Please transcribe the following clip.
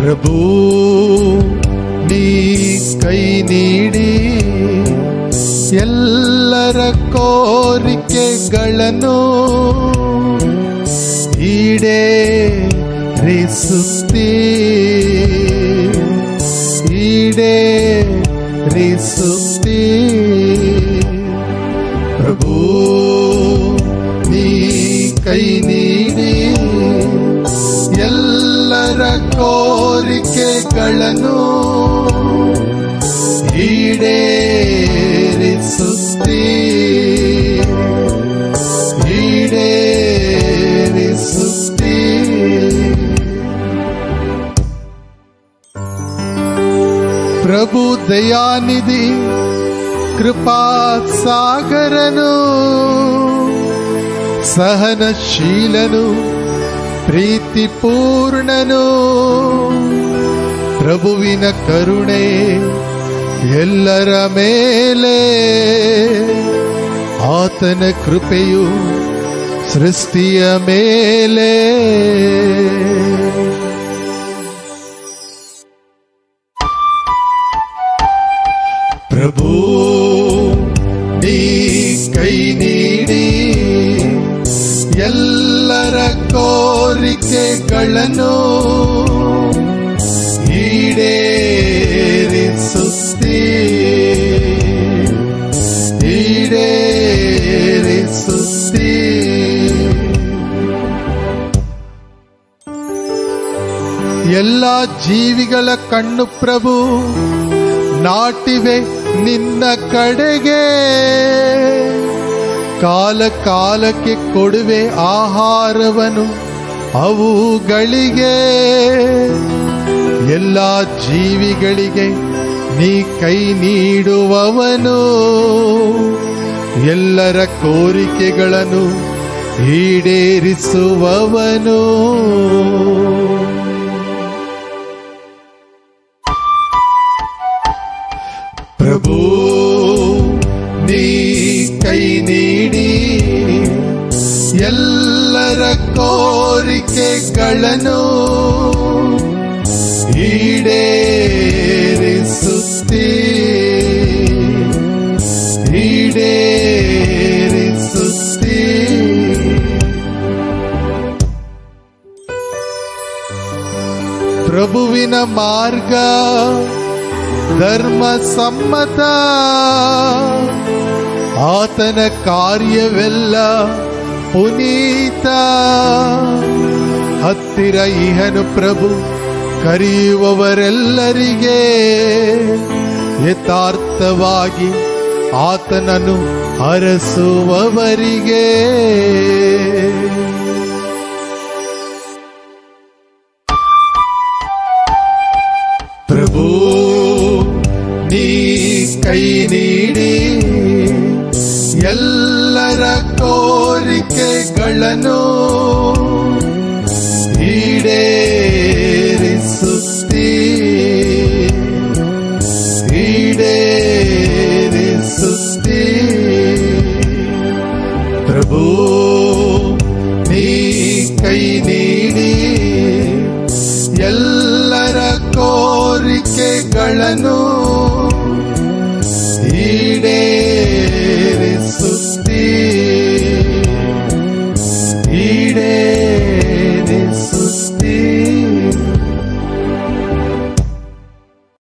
ಪ್ರಭು ನೀ ಕೈ ನೀಡಿ ಎಲ್ಲರ ಕೋರಿಕೆಗಳನ್ನು ಈಡೇರಿಸುತ್ತೀ ಈಡೇರಿಸುತ್ತೀ ಪ್ರಭು ನೀ ಕೈ ನೀಡಿ ಎಲ್ಲರ ಕೋರಿಕೆಗಳನ್ನು ಈಡೇರಿಸುತ್ತೀ ಈಡೇರಿಸುತ್ತೀ ಪ್ರಭು ದಯಾನಿಧಿ ಕೃಪಾ ಸಾಗರನು ಸಹನಶೀಲನು ಪ್ರೀತಿಪೂರ್ಣನು ಪ್ರಭುವಿನ ಕರುಣೆ ಎಲ್ಲರ ಮೇಲೆ ಆತನ ಕೃಪೆಯು ಸೃಷ್ಟಿಯ ಮೇಲೆ ಪ್ರಭು ನೀ ಕೈ ನೀಡಿ ಎಲ್ಲರ ಕೋರಿಕೆಗಳನ್ನು ಈಡೇರಿಸುತ್ತೀ ಈಡೇರಿಸುತ್ತೀ ಎಲ್ಲ ಜೀವಿಗಳ ಕಣ್ಣು ಪ್ರಭು ನಾಟಿವೆ ನಿನ್ನ ಕಡೆಗೆ ಕಾಲ ಕಾಲಕ್ಕೆ ಕೊಡುವೆ ಆಹಾರವನು ಅವುಗಳಿಗೆ ಎಲ್ಲ ಜೀವಿಗಳಿಗೆ ನೀ ಕೈ ನೀಡುವವನು ಎಲ್ಲರ ಕೋರಿಕೆಗಳನ್ನು ಈಡೇರಿಸುವವನು ಪ್ರಭು ನೀ ಕೈ ನೀಡಿ ಎಲ್ಲರ ಕೋರಿಕೆಗಳನ್ನು ಈಡೇರಿಸುತ್ತೀ ಈಡೇರಿಸುತ್ತೀ ಪ್ರಭುವಿನ ಮಾರ್ಗ ಧರ್ಮ ಸಮ್ಮತ ಆತನ ಕಾರ್ಯವೆಲ್ಲ ಪುನೀತ ಹತ್ತಿರ ಇಹನು ಪ್ರಭು ಕರೆಯುವವರೆಲ್ಲರಿಗೆ ಯಥಾರ್ಥವಾಗಿ ಆತನನ್ನು ಹರಸುವವರಿಗೆ ಪ್ರಭು ನೀ ಕೈ ನೀಡಿ ಎಲ್ಲರ ಕೋರಿಕೆಗಳನ್ನು ಈಡೇರಿಸುತ್ತೀ ಈಡೇರಿಸುತ್ತೀ ಪ್ರಭು ನೀ ಕೈ ನೀಡಿ ಎಲ್ಲರ ಕೋರಿಕೆಗಳನ್ನು